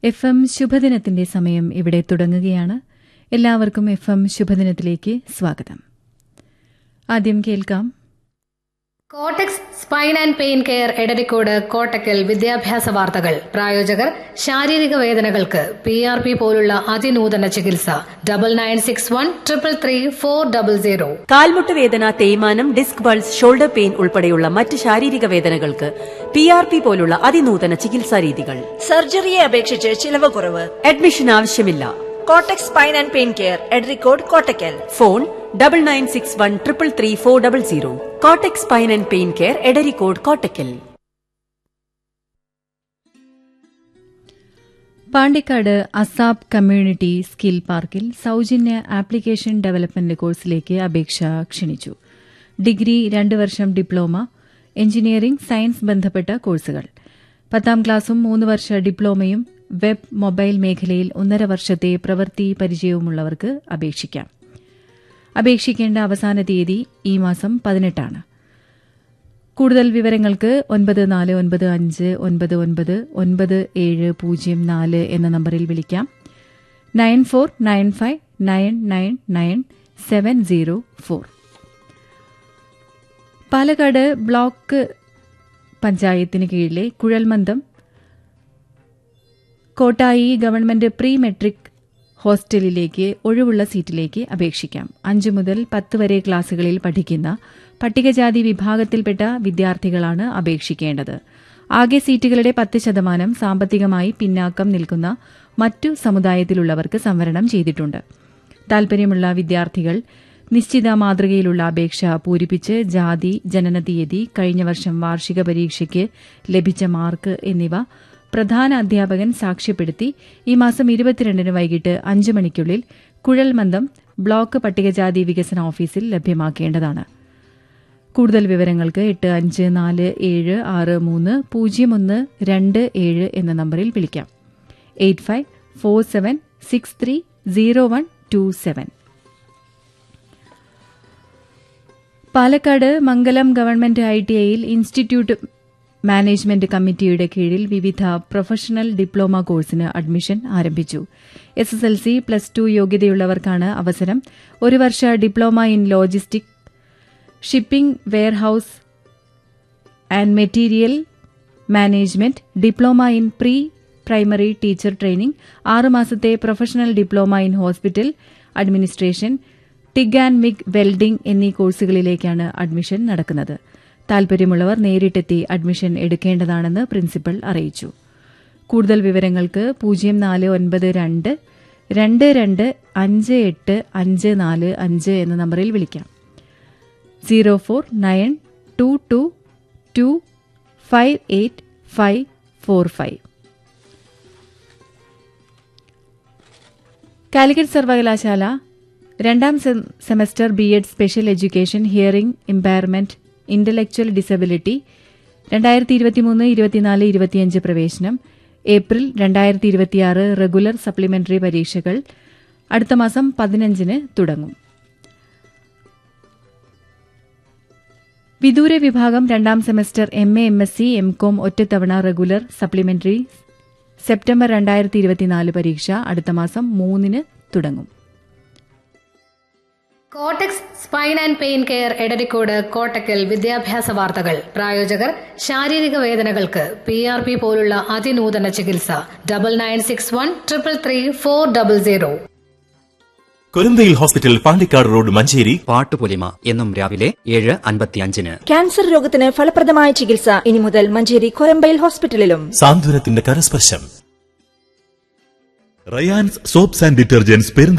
F M ശുഭദിനത്തിന്റെ സമയം ഇവിടെ തുടങ്ങുകയാണ് എല്ലാവർക്കും എഫ് എം ശുഭദിനത്തിലേക്ക് സ്വാഗതം ആദ്യം കേൾക്കാം Kottex spine and pain care Edarikode Kottakkal വിദ്യാഭ്യാസ വാർത്തകൾ പ്രായോജകർ ശാരീരിക വേദനകൾക്ക് പി ആർ പി പോലുള്ള അതിനൂതന ചികിത്സ double nine six one triple three four double zero കാൽമുട്ട് വേദന തേയ്മാനം ഡിസ്ക് ബൾസ് ഷോൾഡർ പെയിൻ ഉൾപ്പെടെയുള്ള മറ്റ് ശാരീരിക വേദനകൾക്ക് പി ആർ പി പോലുള്ള അതിനൂതന ചികിത്സാ രീതികൾ സർജറിയെ അപേക്ഷിച്ച് ചിലവ് കുറവ് അഡ്മിഷൻ ആവശ്യമില്ല Kottex spine and pain care Edarikode Kottakkal phone double nine six one triple three four double zero Kottex spine and pain care Edarikode Kottakkal Pandikkad ASAP community skill പാർക്കിൽ സൌജന്യ ആപ്ലിക്കേഷൻ ഡെവലപ്മെന്റ് കോഴ്സിലേക്ക് അപേക്ഷ ക്ഷണിച്ചു ഡിഗ്രി രണ്ട് വർഷം ഡിപ്ലോമ എഞ്ചിനീയറിംഗ് സയൻസ് ബന്ധപ്പെട്ട കോഴ്സുകൾ പത്താം ക്ലാസും മൂന്ന് വർഷ ഡിപ്ലോമയും വെബ് മൊബൈൽ മേഖലയിൽ ഒന്നര വർഷത്തെ പ്രവൃത്തി പരിചയവുമുള്ളവർക്ക് അപേക്ഷിക്കാം അപേക്ഷിക്കേണ്ട അവസാന തീയതി ഈ മാസം പതിനെട്ടാണ് കൂടുതൽ വിവരങ്ങൾക്ക് ഒൻപത് നാല് ഒൻപത് അഞ്ച് ഒൻപത് ഒൻപത് ഒൻപത് ഏഴ് പൂജ്യം നാല് എന്ന നമ്പറിൽ വിളിക്കാം nine four nine five nine nine nine seven zero four Palakkad block പഞ്ചായത്തിന് കീഴിലെ കുഴൽമന്ദം കോട്ടായി ഗവൺമെന്റ് പ്രീ മെട്രിക് ഹോസ്റ്റലിലേക്ക് ഒഴിവുള്ള സീറ്റിലേക്ക് അപേക്ഷിക്കാം അഞ്ചു മുതൽ പത്ത് വരെ ക്ലാസുകളിൽ പഠിക്കുന്ന പട്ടികജാതി വിഭാഗത്തിൽപ്പെട്ട വിദ്യാർത്ഥികളാണ് അപേക്ഷിക്കേണ്ടത് ആകെ സീറ്റുകളുടെ പത്ത് ശതമാനം സാമ്പത്തികമായി പിന്നാക്കം നിൽക്കുന്ന മറ്റു സമുദായത്തിലുള്ളവർക്ക് സംവരണം ചെയ്തിട്ടുണ്ട് താൽപര്യമുള്ള വിദ്യാർത്ഥികൾ നിശ്ചിത മാതൃകയിലുള്ള അപേക്ഷ പൂരിപ്പിച്ച് ജാതി ജനനതീയതി കഴിഞ്ഞ വർഷം വാർഷിക പരീക്ഷയ്ക്ക് ലഭിച്ച മാർക്ക് എന്നിവ പ്രധാന അധ്യാപകൻ സാക്ഷ്യപ്പെടുത്തി ഈ മാസം ഇരുപത്തിരണ്ടിന് വൈകിട്ട് അഞ്ച് മണിക്കുള്ളിൽ കുഴൽമന്ദം ബ്ലോക്ക് പട്ടികജാതി വികസന ഓഫീസിൽ ലഭ്യമാക്കേണ്ടതാണ് കൂടുതൽ വിവരങ്ങൾക്ക് എട്ട് അഞ്ച് നാല് ഏഴ് ആറ് മൂന്ന് പൂജ്യം ഒന്ന് രണ്ട് ഏഴ് എന്ന നമ്പറിൽ വിളിക്കാം eight five four seven six three zero one two seven Palakkad Mangalam government I T ഐയിൽ ഇൻസ്റ്റിറ്റ്യൂട്ട് മാനേജ്മെന്റ് കമ്മിറ്റിയുടെ കീഴിൽ വിവിധ പ്രൊഫഷണൽ ഡിപ്ലോമ കോഴ്സിന് അഡ്മിഷൻ ആരംഭിച്ചു S S L C plus two യോഗ്യതയുള്ളവർക്കാണ് അവസരം ഒരു വർഷ diploma in logistic shipping warehouse and material management diploma in pre primary teacher training ആറുമാസത്തെ professional diploma in hospital administration TIG and MIG welding എന്നീ കോഴ്സുകളിലേക്കാണ് admission നടക്കുന്നത് താൽപര്യമുള്ളവർ നേരിട്ടെത്തി അഡ്മിഷൻ എടുക്കേണ്ടതാണെന്ന് പ്രിൻസിപ്പൽ അറിയിച്ചു കൂടുതൽ വിവരങ്ങൾക്ക് പൂജ്യം നാല് ഒൻപത് രണ്ട് രണ്ട് രണ്ട് അഞ്ച് എട്ട് അഞ്ച് നാല് അഞ്ച് എന്ന നമ്പറിൽ വിളിക്കാം zero four nine two two two five eight five four five Calicut സർവകലാശാല രണ്ടാം semester B Ed special education hearing impairment intellectual disability രണ്ടായിരത്തി ഇരുപത്തിമൂന്ന് ഇരുപത്തിനാല് ഇരുപത്തിയഞ്ച് പ്രവേശനം ഏപ്രിൽ രണ്ടായിരത്തി ഇരുപത്തിയാറ് റെഗുലർ സപ്ലിമെന്ററി പരീക്ഷകൾ അടുത്ത മാസം പതിനഞ്ചിന് തുടങ്ങും വിദൂര വിഭാഗം രണ്ടാം semester M A M S C M Com ഒറ്റത്തവണ റെഗുലർ സപ്ലിമെന്ററി സെപ്റ്റംബർ രണ്ടായിരത്തി ഇരുപത്തിനാല് പരീക്ഷ അടുത്ത മാസം മൂന്നിന് തുടങ്ങും Kottex spine and pain care Edarikode Kottakkal വിദ്യാഭ്യാസ വാർത്തകൾ പ്രായോജകർ ശാരീരിക വേദനകൾക്ക് പി ആർ പി പോലുള്ള അതിനൂതന ചികിത്സ double nine six one triple three four double zero Kurunthayil hospital Pandikkad road Manjeri പാട്ടുപൊലിമ എന്നും രാവിലെ ഏഴ് അൻപത്തിയഞ്ചിന് ക്യാൻസർ രോഗത്തിന് ഫലപ്രദമായ ചികിത്സ ഇനി മുതൽ മഞ്ചേരി കൊരമ്പയിൽ ഹോസ്പിറ്റലിലും സാന്ത്വനത്തിന്റെ കരസ്പർശം റയാൻസ് സോപ്സ് ആൻഡ് ഡിറ്റർജന്റ്സ്